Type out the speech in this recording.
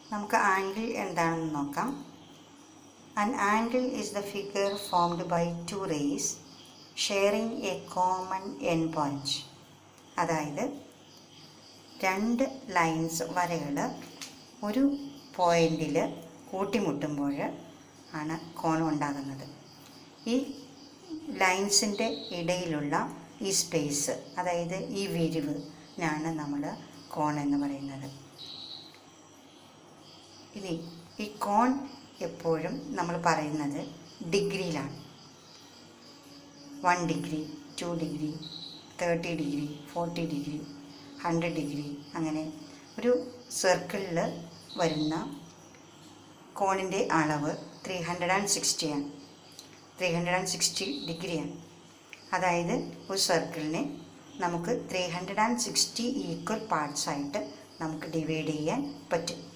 നമുക്ക് ആംഗിൾ എന്താണെന്ന് നോക്കാം An angle is the figure formed by two rays sharing a common end point. അതായത് രണ്ട് ലൈൻസ് വരകൾ ഒരു പോയിന്റിൽ കൂട്ടിമുട്ടുമ്പോൾ ആണ് കോണം ഉണ്ടാകുന്നത് ഈ ലൈൻസിൻ്റെ ഇടയിലുള്ള ഈ സ്പേസ് അതായത് ഈ വിരിവിനാണ് നമ്മൾ കോൺ എന്ന് പറയുന്നത് ഇനി ഈ കോൺ എപ്പോഴും നമ്മൾ പറയുന്നത് ഡിഗ്രിയിലാണ് one degree two degree thirty degree forty degree hundred degree അങ്ങനെ ഒരു സർക്കിളിൽ വരുന്ന കോണിൻ്റെ അളവ് ത്രീ ഹൺഡ്രഡ് ആൻഡ് സിക്സ്റ്റിയാണ് ത്രീ ഹൺഡ്രഡ് ആൻഡ് സിക്സ്റ്റി ഡിഗ്രിയാണ് അതായത് ഒരു സർക്കിളിനെ നമുക്ക് three hundred and sixty equal parts ആയിട്ട് നമുക്ക് ഡിവൈഡ് ചെയ്യാൻ പറ്റും